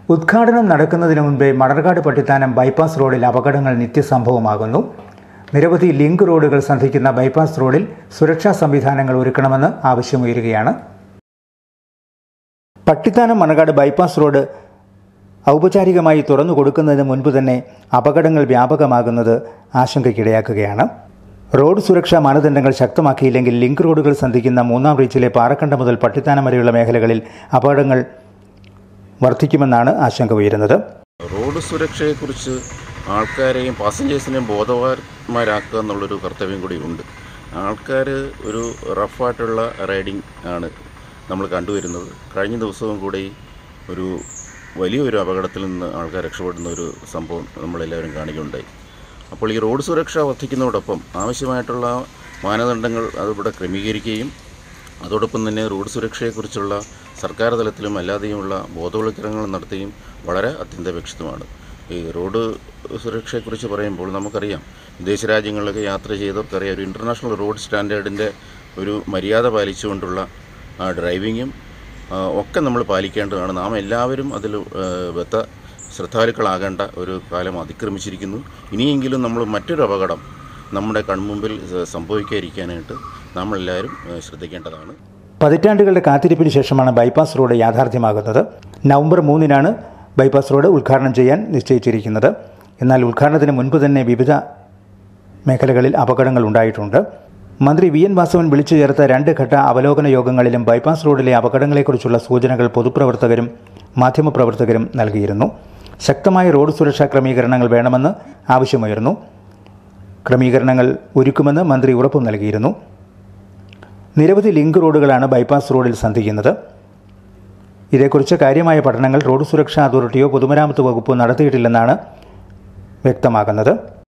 ഉദ്ഘാടനം നടക്കുന്നതിന് മുൻപേ മണർകാട് പട്ടിത്താനം ബൈപ്പാസ് റോഡിൽ അപകടങ്ങൾ നിത്യസംഭവമാകുന്നു നിരവധി ലിങ്ക് റോഡുകൾ സന്ധിക്കുന്ന ബൈപ്പാസ് റോഡിൽ സുരക്ഷാ സംവിധാനങ്ങൾ ഒരുക്കണമെന്ന് ആവശ്യമുയരുകയാണ് പട്ടിത്താനം മണർകാട് ബൈപ്പാസ് റോഡ് ഔപചാരികമായി തുറന്നു കൊടുക്കുന്നതിന് മുൻപ് തന്നെ അപകടങ്ങൾ വ്യാപകമാകുന്നത് ആശങ്കയ്ക്കിടയാക്കുകയാണ് റോഡ് സുരക്ഷാ മാനദണ്ഡങ്ങൾ ശക്തമാക്കിയില്ലെങ്കിൽ ലിങ്ക് റോഡുകൾ സന്ധിക്കുന്ന മൂന്നാം റീച്ചിലെ പാറക്കണ്ട മുതൽ പട്ടിത്താനം വരെയുള്ള മേഖലകളിൽ അപകടങ്ങൾ വർദ്ധിക്കുമെന്നാണ് ആശങ്ക ഉയരുന്നത് റോഡ് സുരക്ഷയെക്കുറിച്ച് ആൾക്കാരെയും പാസഞ്ചേഴ്സിനെയും ബോധവാന്മാരാക്കുക എന്നുള്ളൊരു കർത്തവ്യം കൂടി ഉണ്ട് ആൾക്കാർ ഒരു റഫായിട്ടുള്ള റൈഡിങ് ആണ് നമ്മൾ കണ്ടുവരുന്നത് കഴിഞ്ഞ ദിവസവും കൂടി ഒരു വലിയൊരു അപകടത്തിൽ നിന്ന് ആൾക്കാർ രക്ഷപ്പെടുന്ന ഒരു സംഭവം നമ്മളെല്ലാവരും കാണുകയുണ്ടായി അപ്പോൾ ഈ റോഡ് സുരക്ഷ വർദ്ധിക്കുന്നതോടൊപ്പം ആവശ്യമായിട്ടുള്ള മാനദണ്ഡങ്ങൾ അതിവിടെ ക്രമീകരിക്കുകയും അതോടൊപ്പം തന്നെ റോഡ് സുരക്ഷയെക്കുറിച്ചുള്ള സർക്കാർ തലത്തിലും അല്ലാതെയുമുള്ള ബോധവൽക്കരണങ്ങൾ നടത്തുകയും വളരെ അത്യന്താപേക്ഷിതമാണ് ഈ റോഡ് സുരക്ഷയെക്കുറിച്ച് പറയുമ്പോൾ നമുക്കറിയാം വിദേശ രാജ്യങ്ങളിലൊക്കെ യാത്ര ചെയ്തവർക്കറിയാം ഒരു ഇൻ്റർനാഷണൽ റോഡ് സ്റ്റാൻഡേർഡിൻ്റെ ഒരു മര്യാദ പാലിച്ചുകൊണ്ടുള്ള ആ, ഡ്രൈവിങ്ങും ആ, ഒക്കെ നമ്മൾ പാലിക്കേണ്ടതാണ് നാം എല്ലാവരും അതിൽ ആ, ബദ്ധ ശ്രദ്ധാലുക്കളാകേണ്ട ഒരു കാലം അതിക്രമിച്ചിരിക്കുന്നു ഇനിയെങ്കിലും നമ്മൾ മറ്റൊരു അപകടം നമ്മുടെ കൺമുമ്പിൽ ആ, സംഭവിക്കാതിരിക്കാനായിട്ട് നമ്മളെല്ലാവരും ആ, ശ്രദ്ധിക്കേണ്ടതാണ് പതിറ്റാണ്ടുകളുടെ കാത്തിരിപ്പിന് ശേഷമാണ് ബൈപ്പാസ് റോഡ് യാഥാർത്ഥ്യമാകുന്നത് നവംബർ മൂന്നിനാണ് ബൈപ്പാസ് റോഡ് ഉദ്ഘാടനം ചെയ്യാൻ നിശ്ചയിച്ചിരിക്കുന്നത് എന്നാൽ ഉദ്ഘാടനത്തിന് മുൻപ് തന്നെ വിവിധ മേഖലകളിൽ അപകടങ്ങൾ ഉണ്ടായിട്ടുണ്ട് മന്ത്രി വി എൻ വാസവൻ വിളിച്ചു ചേർത്ത രണ്ട് ഘട്ട അവലോകന യോഗങ്ങളിലും ബൈപ്പാസ് റോഡിലെ അപകടങ്ങളെക്കുറിച്ചുള്ള സൂചനകൾ പൊതുപ്രവർത്തകരും മാധ്യമപ്രവർത്തകരും നൽകിയിരുന്നു ശക്തമായ റോഡ് സുരക്ഷാ ക്രമീകരണങ്ങൾ വേണമെന്ന് ആവശ്യമുയർന്നു ക്രമീകരണങ്ങൾ ഒരുക്കുമെന്ന് മന്ത്രി ഉറപ്പും നൽകിയിരുന്നു നിരവധി ലിങ്ക് റോഡുകളാണ് ബൈപ്പാസ് റോഡിൽ സന്ധിക്കുന്നത് ഇതേക്കുറിച്ച് കാര്യമായ പഠനങ്ങൾ റോഡ് സുരക്ഷാ അതോറിറ്റിയോ പൊതുമരാമത്ത് വകുപ്പോ നടത്തിയിട്ടില്ലെന്നാണ് വ്യക്തമാകുന്നത്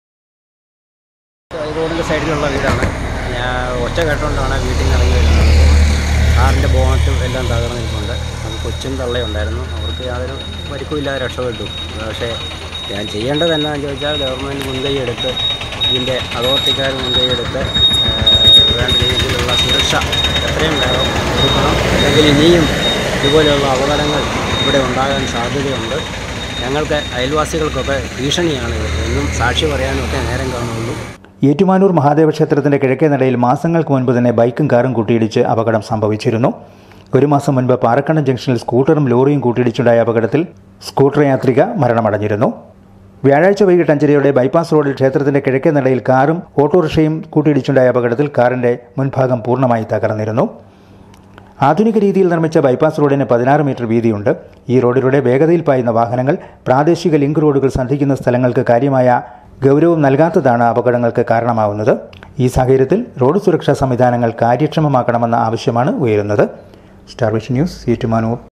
റോഡിൻ്റെ സൈഡിലുള്ള വീടാണ് ഞാൻ ഒച്ച കേട്ടോണ്ടാണ് വീട്ടിൽ നിന്ന് ഇറങ്ങി വരുന്നത് കാറിൻ്റെ ബോണറ്റും എല്ലാം തകർന്നിരിപ്പുണ്ട് അത് കൊച്ചും തള്ളയുണ്ടായിരുന്നു അവർക്ക് യാതൊരു പരിക്കുമില്ലാതെ രക്ഷപ്പെട്ടു പക്ഷേ ഞാൻ ചെയ്യേണ്ടത് എന്നാന്ന് ചോദിച്ചാൽ ഗവൺമെൻറ് മുൻകൈ എടുത്ത് ഇതിൻ്റെ അതോറിറ്റിക്കാർ മുൻകൈ എടുത്ത് ഏഹ്, വേണ്ട രീതിയിലുള്ള സുരക്ഷ എത്രയും വേഗം കൊടുക്കണം അല്ലെങ്കിൽ ഇനിയും ഇതുപോലെയുള്ള അപകടങ്ങൾ ഇവിടെ ഉണ്ടാകാൻ സാധ്യതയുണ്ട് ഞങ്ങൾക്ക് അയൽവാസികൾക്കൊക്കെ ഭീഷണിയാണ് ഇത് എന്നും സാക്ഷി പറയാനൊക്കെ നേരം കാണുള്ളൂ ഏറ്റുമാനൂർ മഹാദേവ ക്ഷേത്രത്തിന്റെ കിഴക്കേ നടയിൽ മാസങ്ങൾക്ക് മുൻപ് തന്നെ ബൈക്കും കാറും കൂട്ടിയിടിച്ച് അപകടം സംഭവിച്ചിരുന്നു ഒരു മാസം മുൻപ് പാറക്കണ്ടം ജംഗ്ഷനിൽ സ്കൂട്ടറും ലോറിയും കൂട്ടിയിടിച്ചുണ്ടായ അപകടത്തിൽ സ്കൂട്ടർ യാത്രിക മരണമടഞ്ഞിരുന്നു വ്യാഴാഴ്ച വൈകിട്ട് അഞ്ചരയോടെ ബൈപ്പാസ് റോഡിൽ ക്ഷേത്രത്തിന്റെ കിഴക്കേ നടയിൽ കാറും ഓട്ടോറിക്ഷയും കൂട്ടിയിടിച്ചുണ്ടായ അപകടത്തിൽ കാറിന്റെ മുൻഭാഗം പൂർണ്ണമായി തകർന്നിരുന്നു ആധുനിക രീതിയിൽ നിർമ്മിച്ച ബൈപ്പാസ് റോഡിന് പതിനാറ് മീറ്റർ വീതിയുണ്ട് ഈ റോഡിലൂടെ വേഗതയിൽ പായുന്ന വാഹനങ്ങൾ പ്രാദേശിക ലിങ്ക് റോഡുകൾ സന്ധിക്കുന്ന സ്ഥലങ്ങൾക്ക് കാര്യമായ ഗൗരവം നൽകാത്തതാണ് അപകടങ്ങൾക്ക് കാരണമാവുന്നത് ഈ സാഹചര്യത്തിൽ റോഡ് സുരക്ഷാ സംവിധാനങ്ങൾ കാര്യക്ഷമമാക്കണമെന്ന ആവശ്യമാണ് ഉയരുന്നത് സ്റ്റാർ വിഷൻ ന്യൂസ് ഏറ്റുമാനൂർ